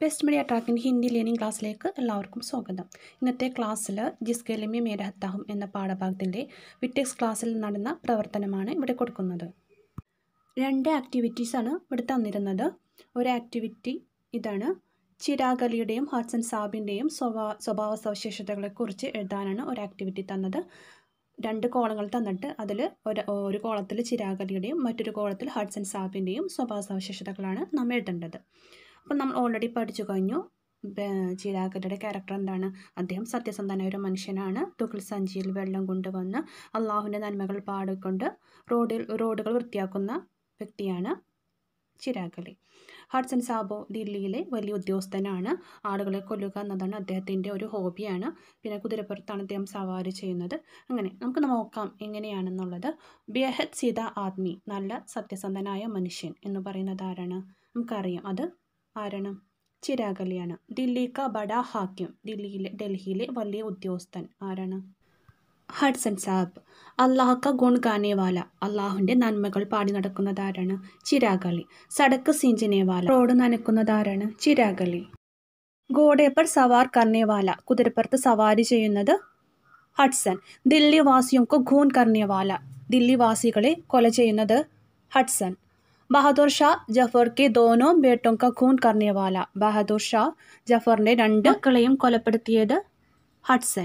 best media ട്രാക്കിൻ്റെ Hindi learning ക്ലാസ്സിലേക്ക് എല്ലാവർക്കും സ്വാഗതം ഇന്നത്തെ ക്ലാസ്സിൽ ജിസ്കെ ലിമി മേര ഹത്താഹും എന്ന പാഠഭാഗത്തിൻ്റെ വിറ്റെക്സ് ക്ലാസ്സിൽ നടന്ന പ്രവർത്തനമാണ് ഇവിടെ കൊടുക്കുന്നത് രണ്ട് ആക്ടിവിറ്റീസാണ് ഇവിടെ തന്നിരുന്നത് ഒരു ആക്ടിവിറ്റി ഇതാണ് ചിരാഗ് അലിയുടെയും ഹഡ്സൺ സാബിൻ്റെയും സ്വഭാവ സ്വഭാവ സവിശേഷതകളെക്കുറിച്ച് എഴുതാനാണ് ഒരു ആക്ടിവിറ്റി തന്നത് രണ്ട് കോളങ്ങൾ തന്നിട്ട് അതിൽ ഒരു ഒരു കോളത്തിൽ ചിരാഗ് അലിയുടെയും മറ്റൊരു കോളത്തിൽ ഹഡ്സൺ സാബിൻ്റെയും സ്വഭാവ സവിശേഷതകളാണ് നാം എഴുതേണ്ടത് അപ്പം നമ്മൾ ഓൾറെഡി പഠിച്ചു കഴിഞ്ഞു ചിരാഗ് അലിയുടെ ക്യാരക്ടർ എന്താണ് അദ്ദേഹം സത്യസന്ധനായ ഒരു മനുഷ്യനാണ് തുകിൽ സഞ്ചിയിൽ വെള്ളം കൊണ്ടുവന്ന് അള്ളാഹുവിൻ്റെ നന്മകൾ പാടിക്കൊണ്ട് റോഡിൽ റോഡുകൾ വൃത്തിയാക്കുന്ന വ്യക്തിയാണ് ചിരാഗ് അലി ഹഡ്സൺ സാബോ ദില്ലിയിലെ വലിയ ഉദ്യോഗസ്ഥനാണ് ആളുകളെ കൊല്ലുക എന്നതാണ് അദ്ദേഹത്തിൻ്റെ ഒരു ഹോബിയാണ് പിന്നെ കുതിരപ്പുറത്താണ് അദ്ദേഹം സവാരി ചെയ്യുന്നത് അങ്ങനെ നമുക്ക് നോക്കാം എങ്ങനെയാണെന്നുള്ളത് ബേഹദ് സീത ആദ്മി നല്ല സത്യസന്ധനായ മനുഷ്യൻ എന്ന് പറയുന്നത് ആരാണ് നമുക്കറിയാം അത് ആരാണ് ചിരാഗ് അലിയാണ് ദില്ലി ക ബഡ ഹാക്യം ദില്ലിയിലെ ഡൽഹിയിലെ വലിയ ഉദ്യോഗസ്ഥൻ ആരാണ് ഹഡ്സൺ സാബ് അള്ളാഹ് ക ഗുൺ ഗാനേവാല അള്ളാഹുവിൻ്റെ നന്മകൾ പാടി നടക്കുന്നത് ആരാണ് ചിരാഗ് അലി സടക്ക് സിഞ്ചിനേവാല റോഡ് നനക്കുന്നത് ആരാണ് ചിരാഗ് അലി ഗോഡേപ്പർ സവാർ കർണേവാല കുതിരപ്പുറത്ത് സവാരി ചെയ്യുന്നത് ഹഡ്സൺ ദില്ലി വാസിയൊക്കെ ഖൂൻ കർണേവാല ദില്ലി വാസികളെ കൊല ചെയ്യുന്നത് ഹഡ്സൺ ബഹദൂർ ഷാ ജഫർ കെ ദോനോ ബേട്ടോം ക ഖൂൻ കർണേവാല ബഹദൂർ ഷാ ജഫറിൻ്റെ രണ്ട് മക്കളെയും കൊലപ്പെടുത്തിയത് ഹഡ്സൺ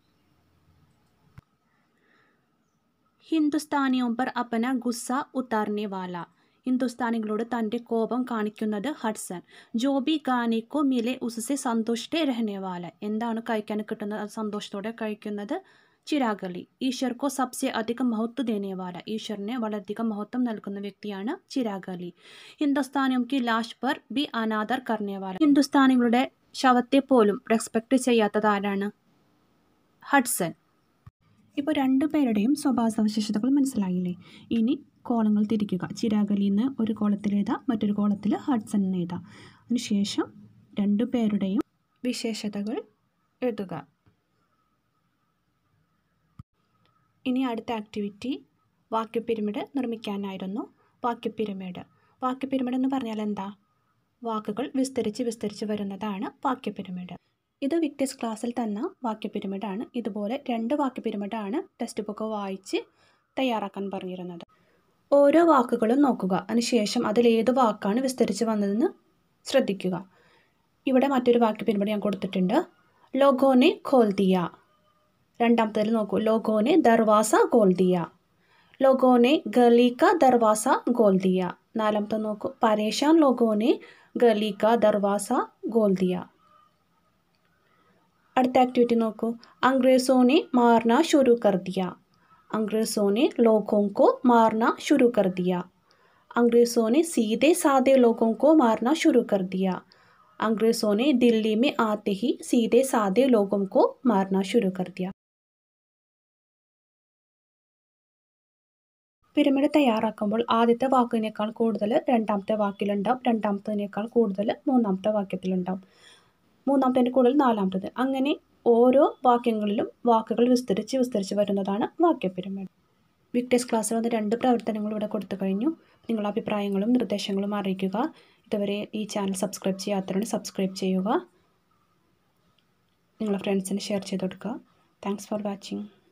ഹിന്ദുസ്ഥാനിയോം പർ അപ്പന ഗുസ്സ ഉത്താർനെ വാല ഹിന്ദുസ്ഥാനികളോട് തൻ്റെ കോപം കാണിക്കുന്നത് ഹഡ്സൺ ജോബി ഗാനിക്കോ മിലെ ഉസസെ സന്തുഷ്ടേ രഹനേവാല എന്താണ് കഴിക്കാൻ കിട്ടുന്നത് സന്തോഷത്തോടെ കഴിക്കുന്നത് ചിരാഗ് അലി ഈശ്വർക്കോ സബ്സെ അധികം മഹത്വ ദേനേവാല ഈശ്വറിനെ വളരെയധികം മഹത്വം നൽകുന്ന വ്യക്തിയാണ് ചിരാഗ് അലി ഹിന്ദുസ്ഥാനിയും കി ലാഷ് പർ ബി അനാദർ കർണേവാല ഹിന്ദുസ്ഥാനികളുടെ ശവത്തെ പോലും റെസ്പെക്ട് ചെയ്യാത്തത് ആരാണ് ഹഡ്സൺ ഇപ്പോൾ രണ്ടു പേരുടെയും സ്വഭാവ സവിശേഷതകൾ മനസ്സിലായില്ലേ ഇനി കോളങ്ങൾ തിരിക്കുക ചിരാഗലിൽ നിന്ന് ഒരു കോളത്തിൽ എഴുതാം മറ്റൊരു കോളത്തിൽ ഹഡ്സൺ എന്ന് എഴുതാം അതിനുശേഷം രണ്ടു പേരുടെയും വിശേഷതകൾ എഴുതുക ഇനി അടുത്ത ആക്ടിവിറ്റി വാക്യ പിരമിഡ് നിർമ്മിക്കാനായിരുന്നു വാക്യ പിരമിഡ് വാക്യ പിരമിഡ് എന്ന് പറഞ്ഞാൽ എന്താ വാക്കുകൾ വിസ്തരിച്ച് വിസ്തരിച്ച് വരുന്നതാണ് വാക്യ പിരമിഡ് ഇത് വിക്ടേഴ്സ് ക്ലാസ്സിൽ തന്ന വാക്യ പിരമിഡാണ് ഇതുപോലെ രണ്ട് വാക്യ പിരമിഡാണ് ടെക്സ്റ്റ് ബുക്ക് വായിച്ച് തയ്യാറാക്കാൻ പറഞ്ഞിരുന്നത് ഓരോ വാക്കുകളും നോക്കുക അതിനുശേഷം അതിൽ ഏത് വാക്കാണ് വിസ്തരിച്ച് വന്നതെന്ന് ശ്രദ്ധിക്കുക ഇവിടെ മറ്റൊരു വാക്യ പിരമിഡ് ഞാൻ കൊടുത്തിട്ടുണ്ട് ലോഗോനെ ഖോൽ ദിയ രണ്ടാമത്തേൽ നോക്കൂ ലോഗോനെ ദർവാസ ഗോൾ ദിയ ലോഗോനെ ഗലി ക ദർവാസ ഗോൾ ദിയ നാലാമത്തെ നോക്കൂ പരേഷാൻ ലോഗോനെ ഗലി ക ദർവാസ ഗോൾ ദിയ അടുത്ത ആക്ടിവിറ്റി നോക്കൂ अंग्रेज़ों ने मारना शुरू कर दिया अंग्रेज़ों ने लोगों को मारना शुरू कर दिया अंग्रेज़ों ने सीधे साधे लोगों को मारना शुरू कर दिया अंग्रेज़ों ने दिल्ली में आते ही सीधे साधे लोगों को मारना शुरू कर दिया പിരമിഡ് തയ്യാറാക്കുമ്പോൾ ആദ്യത്തെ വാക്കിനേക്കാൾ കൂടുതൽ രണ്ടാമത്തെ വാക്കിലുണ്ടാവും രണ്ടാമത്തതിനേക്കാൾ കൂടുതൽ മൂന്നാമത്തെ വാക്യത്തിലുണ്ടാവും മൂന്നാമത്തെ കൂടുതൽ നാലാമത്തത് അങ്ങനെ ഓരോ വാക്യങ്ങളിലും വാക്കുകൾ വിസ്തരിച്ച് വിസ്തരിച്ച് വരുന്നതാണ് വാക്യ പിരമിഡ് വിക്ടേഴ്സ് ക്ലാസ്സിൽ വന്ന് രണ്ട് പ്രവർത്തനങ്ങൾ ഇവിടെ കൊടുത്തു കഴിഞ്ഞു നിങ്ങളുടെ അഭിപ്രായങ്ങളും നിർദ്ദേശങ്ങളും അറിയിക്കുക ഇതുവരെ ഈ ചാനൽ സബ്സ്ക്രൈബ് ചെയ്യാത്തവരുണ്ട് സബ്സ്ക്രൈബ് ചെയ്യുക നിങ്ങളുടെ ഫ്രണ്ട്സിന് ഷെയർ ചെയ്ത് കൊടുക്കുക താങ്ക്സ് ഫോർ വാച്ചിങ്